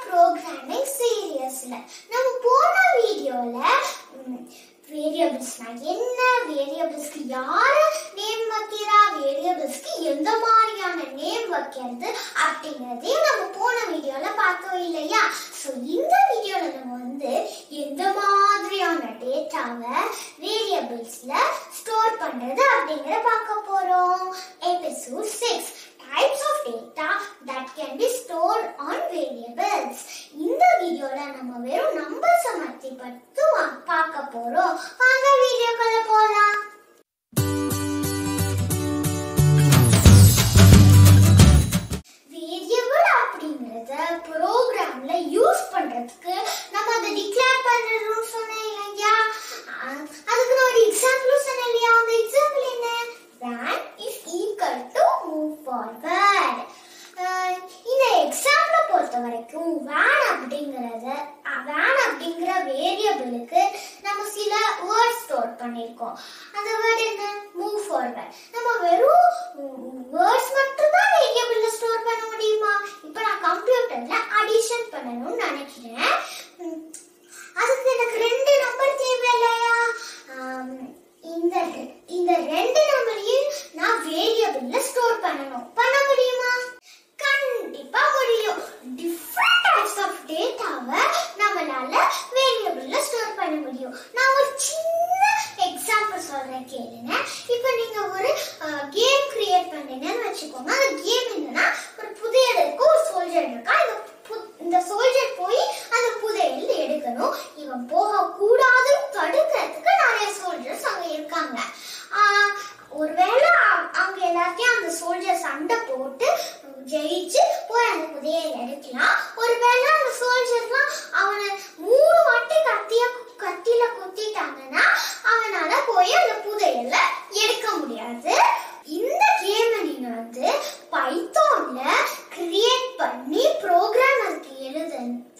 programming சீரியஸ்ல நம்ம போன வீடியோல வேரியபிள்ஸ்னா என்ன வேரியபிள்ஸ்க்கு யாரு நேம் வைக்கிறா வேரியபிள்ஸ்க்கு எந்த மாதிரியான நேம் வைக்கிறது அப்படிங்கறதையும் நம்ம போன வீடியோல பார்த்தோம் இல்லையா ஸோ இந்த வீடியோல நம்ம வந்து எந்த மாதிரியான டேட்டாவை வேரியபிள்ஸ்ல ஸ்டோர் பண்றது அப்படிங்கறத பார்க்க போறோம் episode six types of data that can be stored on variables இந்த வீடியோல நம்ம வெறும் நம்பர்ஸ் பத்தி பத்தி பார்க்க போறோம் வாங்க வீடியோக்குள்ள போலாம் வேரியபிள் அப்படிங்கறத ப்ரோக்ராம்ல யூஸ் பண்றதுக்கு நம்ம அதை டிக்ளேர் பண்றோம்னு சொன்னேன் இல்லையா அஹ் அதுக்கு நான் ஒரு எக்ஸாம்பிளும் சொன்னேன் இல்லையா அந்த எக்ஸாம்பிள் என்ன van is equal to move forward அஹ் இந்த எக்ஸாம்பிள பொறுத்த வரைக்கும் van அப்படிங்கறத van அப்படிங்கிற வேரியபிளுக்கு நம்ம சில வேர்ட் ஸ்டோர் பண்ணிருக்கோம் அந்த வேர்ட் என்ன மூவ் ஃபார்வர்ட் நம்ம வெறும் வேர்ட்ஸ் மட்டும் தான் வேரியபிள்ல ஸ்டோர் பண்ண முடியுமா இப்போ நான் கம்ப்யூட்டர்ல அடிஷன் பண்ணணும்னு நினைக்கிறேன் உம், அதுக்கு எனக்கு ரெண்டு நம்பர் தேவை இல்லையா ஆம், இந்த ரெ- இந்த ரெண்டு நம்பரையும் நான் வேரியபிள்ல ஸ்டோர் பண்ணணும் பண்ண முடியுமா கண்டிப்பா முடியும் டிஃப்ரெண்ட் டைப்ஸ் ஆஃப் டேட்டாவை நம்மளால வேரியபிள்ல ஸ்டோர் பண்ண முடியும் நான் ஒரு சின்ன எக்ஸாம்பிள் சொல்றேன் கேளுங்க இப்போ நீங்க ஒரு கேம் கிரியேட் பண்றீங்கன்னு வச்சுக்கோங்க அந்த கேம் என்னன்னா ஒரு புதையல் இருக்கு ஒரு சோல்ஜர் இருக்கா இந்த பு- இந்த சோல்ஜர் போய் அந்த புதையல் எடுக்கணும் இவன் போக கூடாதுன்னு தடுக்கிறதுக்கு நிறைய சோல்ஜர்ஸ் அங்க இருக்காங்க ஆஹ் ஒருவேளை அ- அவங்க எல்லாத்தையும் அந்த சோல்ஜர் சண்டை போட்டு ஜெயிச்சு போய் அந்த புதையல் எடுக்கலாம் ஒருவேளை அந்த சோல்ஜர்லாம் அவனை மூணு வாட்டி கத்திய கத்தியில குத்திட்டாங்கன்னா அவனால போய் அந்த புதையல்ல எடுக்க முடியாது இந்த கேமை நீங்க வந்து பைத்தான்ல கிரியேட் பண்ணி ப்ரோக்ராம் அதுக்கு எழுத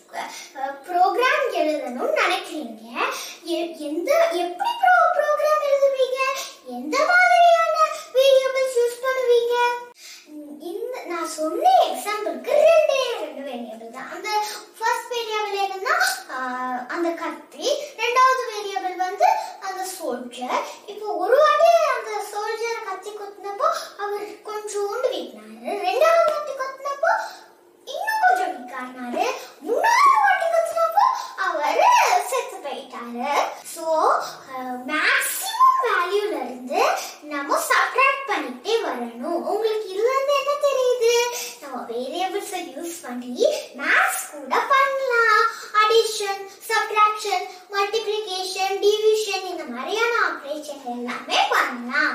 ப்ரோக்ராம் எழுதணும்னு நினைக்கிறீங்க எ- எந்த எப்படி ப்ரோக்ராம் எழுதுவீங்க எந்த மாதிரியான வேரியபிள்ஸ் யூஸ் பண்ணுவீங்க உம், இந்த நான் சொன்ன எக்ஸாம்பிளுக்கு ரெண்டே ரெண்டு வேரியபிள் தான் அந்த ஃபர்ஸ்ட் வேரியபிள் என்னன்னா ஆஹ், அந்த கத்தி ரெண்டாவது வேரியபிள் வந்து அந்த சோல்ஜர் இப்போ ஒரு வாட்டி அந்த சோல்ஜரை கத்தி குத்தினப்போ அவர் கொஞ்சோண்டு வீட்டினாரு ரெண்டாவது வாட்டி குத்தினப்போ இன்னும் கொஞ்சம் வீக்கானாரு மூணாவது வாட்டி குத்தினப்போ அவர் செத்து போயிட்டாரு ஸோ மேக்ஸிமம் வேல்யூல இருந்து நம்ம சப்ராக்ட் பண்ணிட்டே வரணும் உங்களுக்கு இதுல இருந்து என்ன தெரியுது நம்ம வேரியபிள்ஸை யூஸ் பண்ணி மேத்ஸ் கூட பண்ணலாம் அடிஷன் சப்ராக்ஷன் மல்டிப்ளிகேஷன் டிவிஷன் இந்த மாதிரியான ஆப்ரேஷன் எல்லாமே பண்ணலாம்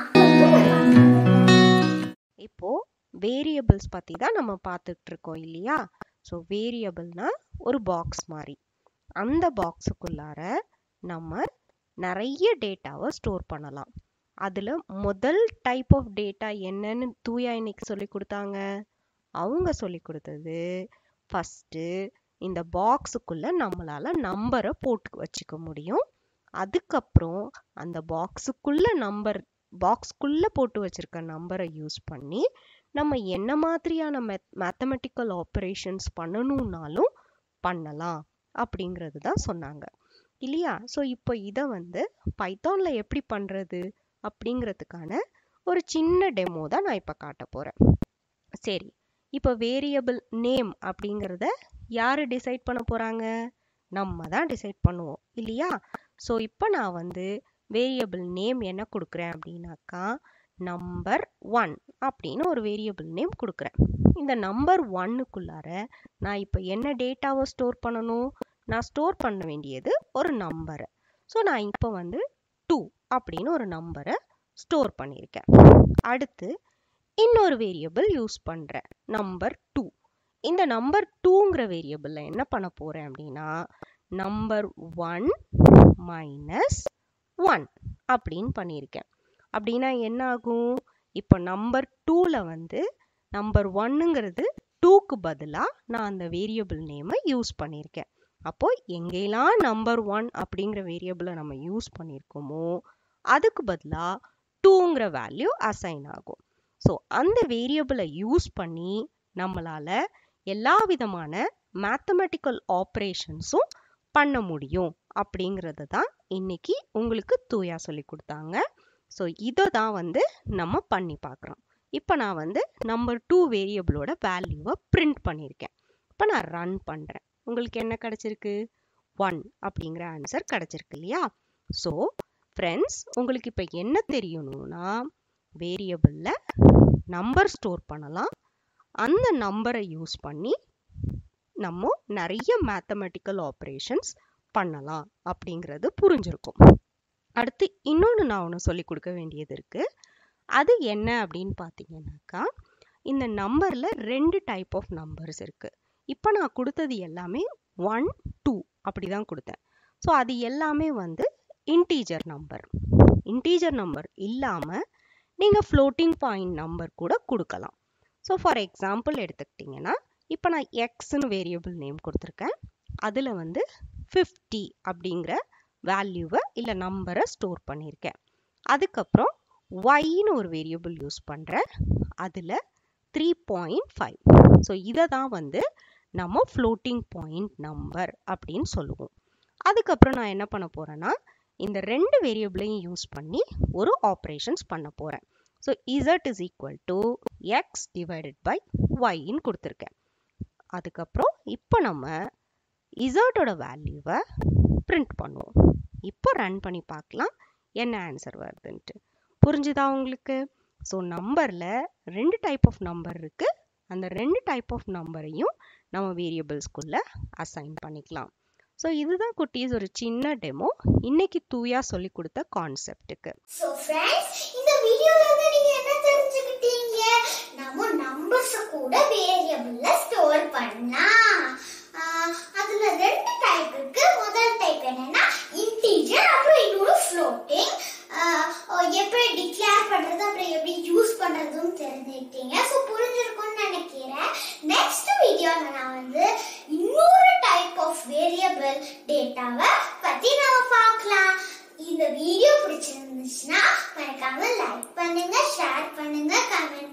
இப்போ வேரியபிள்ஸ் பற்றி தான் நம்ம பார்த்துட்டு இருக்கோம் இல்லையா ஸோ வேரியபிள்னா ஒரு பாக்ஸ் மாதிரி அந்த பாக்ஸுக்குள்ளார நம்ம நிறைய டேட்டாவை ஸ்டோர் பண்ணலாம் அதில் முதல் டைப் ஆஃப் டேட்டா என்னன்னு தூயா இன்னைக்கு சொல்லி கொடுத்தாங்க அவங்க சொல்லி கொடுத்தது ஃபஸ்ட்டு இந்த பாக்ஸுக்குள்ளே நம்மளால் நம்பரை போட்டு வச்சுக்க முடியும் அதுக்கப்புறம் அந்த பாக்ஸுக்குள்ளே நம்பர் பாக்ஸ்க்குள்ளே போட்டு வச்சிருக்க நம்பரை யூஸ் பண்ணி நம்ம என்ன மாதிரியான மெத் மேத்தமெட்டிக்கல் ஆப்ரேஷன்ஸ் பண்ணணும்னாலும் பண்ணலாம் அப்படிங்கிறது தான் சொன்னாங்க இல்லையா ஸோ இப்போ இதை வந்து பைத்தானில் எப்படி பண்ணுறது அப்படிங்கிறதுக்கான ஒரு சின்ன டெமோ தான் நான் இப்போ காட்ட போகிறேன் சரி இப்போ வேரியபிள் நேம் அப்படிங்கிறத யார் டிசைட் பண்ண போகிறாங்க நம்ம தான் டிசைட் பண்ணுவோம் இல்லையா ஸோ இப்போ நான் வந்து வேரியபிள் நேம் என்ன கொடுக்குறேன் அப்படின்னாக்கா நம்பர் ஒன் அப்படின்னு ஒரு வேரியபிள் நேம் கொடுக்குறேன் இந்த நம்பர் ஒன்னுக்குள்ளார நான் இப்போ என்ன டேட்டாவை ஸ்டோர் பண்ணணும் நான் ஸ்டோர் பண்ண வேண்டியது ஒரு நம்பரை ஸோ நான் இப்போ வந்து டூ அப்படின்னு ஒரு நம்பரை ஸ்டோர் பண்ணியிருக்கேன் அடுத்து இன்னொரு வேரியபிள் யூஸ் பண்ணுறேன் நம்பர் டூ இந்த நம்பர் டூங்கிற வேரியபிளில் என்ன பண்ண போகிறேன் அப்படின்னா நம்பர் ஒன் மைனஸ் ஒன் அப்படின்னு பண்ணியிருக்கேன் அப்படின்னா என்ன ஆகும் இப்போ நம்பர் டூவில் வந்து நம்பர் ஒன்னுங்கிறது டூக்கு பதிலாக நான் அந்த வேரியபிள் நேமை யூஸ் பண்ணியிருக்கேன் அப்போ எங்கெல்லாம் நம்பர் ஒன் அப்படிங்கிற வேரியபிளை நம்ம யூஸ் பண்ணியிருக்கோமோ அதுக்கு பதிலாக டூங்கிற வேல்யூ அசைன் ஆகும் ஸோ அந்த வேரியபிளை யூஸ் பண்ணி நம்மளால எல்லா விதமான மேத்தமெட்டிக்கல் ஆப்ரேஷன்ஸும் பண்ண முடியும் அப்படிங்கிறது தான் இன்னைக்கு உங்களுக்கு தூயா சொல்லி கொடுத்தாங்க ஸோ இதை தான் வந்து நம்ம பண்ணி பார்க்குறோம் இப்போ நான் வந்து நம்பர் டூ வேரியபிளோட வேல்யூவை பிரிண்ட் பண்ணியிருக்கேன் இப்போ நான் ரன் பண்ணுறேன் உங்களுக்கு என்ன கிடச்சிருக்கு ஒன் அப்படிங்கிற ஆன்சர் கிடச்சிருக்கு இல்லையா ஸோ ஃப்ரெண்ட்ஸ் உங்களுக்கு இப்போ என்ன தெரியணும்னா வேரியபிளில் நம்பர் ஸ்டோர் பண்ணலாம் அந்த நம்பரை யூஸ் பண்ணி நம்ம நிறைய மேத்தமெட்டிக்கல் ஆப்ரேஷன்ஸ் பண்ணலாம் அப்படிங்கிறது புரிஞ்சிருக்கும் அடுத்து இன்னொன்று நான் ஒன்று சொல்லி கொடுக்க வேண்டியது இருக்கு அது என்ன அப்படின்னு பார்த்தீங்கன்னாக்கா இந்த நம்பரில் ரெண்டு டைப் ஆஃப் நம்பர்ஸ் இருக்கு இப்போ நான் கொடுத்தது எல்லாமே ஒன் டூ அப்படி தான் கொடுத்தேன் ஸோ அது எல்லாமே வந்து இன்டீஜர் நம்பர் இன்டீஜர் நம்பர் இல்லாமல் நீங்கள் ஃப்ளோட்டிங் பாயிண்ட் நம்பர் கூட கொடுக்கலாம் ஸோ ஃபார் எக்ஸாம்பிள் எடுத்துக்கிட்டிங்கன்னா இப்போ நான் எக்ஸ்னு வேரியபிள் நேம் கொடுத்துருக்கேன் அதில் வந்து ஃபிஃப்டி அப்படிங்கிற வேல்யூவை இல்லை நம்பரை ஸ்டோர் பண்ணியிருக்கேன் அதுக்கப்புறம் ஒய்னு ஒரு வேரியபிள் யூஸ் பண்ணுறேன் அதில் த்ரீ பாயிண்ட் ஃபைவ் ஸோ இதை தான் வந்து நம்ம ஃப்ளோட்டிங் பாயிண்ட் நம்பர் அப்படின்னு சொல்லுவோம் அதுக்கப்புறம் நான் என்ன பண்ண போகிறேன்னா இந்த ரெண்டு வேரியபிளையும் யூஸ் பண்ணி ஒரு ஆப்ரேஷன்ஸ் பண்ண போகிறேன் so Z is equal to X divided by ஒய்ன்னு கொடுத்துருக்கேன் அதுக்கப்புறம் இப்போ நம்ம இசட்டோட வேல்யூவை பிரிண்ட் பண்ணுவோம் இப்போ ரன் பண்ணி பார்க்கலாம் என்ன ஆன்சர் வருதுன்ட்டு புரிஞ்சுதா உங்களுக்கு ஸோ நம்பரில் ரெண்டு டைப் ஆஃப் நம்பர் இருக்குது அந்த ரெண்டு டைப் ஆஃப் நம்பரையும் நம்ம வேரியபிள்ஸ்குள்ளே அசைன் பண்ணிக்கலாம் ஸோ இதுதான் குட்டீஸ் ஒரு சின்ன டெமோ இன்னைக்கு தூயா சொல்லி கொடுத்த கான்செப்ட்டுக்கு சோ ஃப்ரெண்ட்ஸ் இந்த வீடியோல இருந்து நீங்க என்ன தெரிஞ்சுக்கிட்டீங்க நம்ம நம்பர்ஸ் கூட வேரியபிள்ல ஸ்டோர் பண்ணலாம் ஆஹ் அதுல ரெண்டு டைப் இருக்கு முதல் டைப் என்னன்னா இன்டீஜர் அப்புறம் இன்னொரு ஃப்ளோட்டிங் எப்படி டிக்ளேர் பண்றது அப்புறம் எப்படி யூஸ் பண்றதும் தெரிஞ்சுக்கிட்டீங்க ஸோ புரிஞ்சிருக்கும்னு நினைக்கிறேன் நெக்ஸ்ட் வீடியோல நான் வந்து இன்னொரு டைப் ஆஃப் வேரியபிள் டேட்டாவை பத்தி நாம பார்க்கலாம் இந்த வீடியோ பிடிச்சிருந்துச்சுன்னா மறக்காம லைக் பண்ணுங்க ஷேர் பண்ணுங்க கமெண்ட்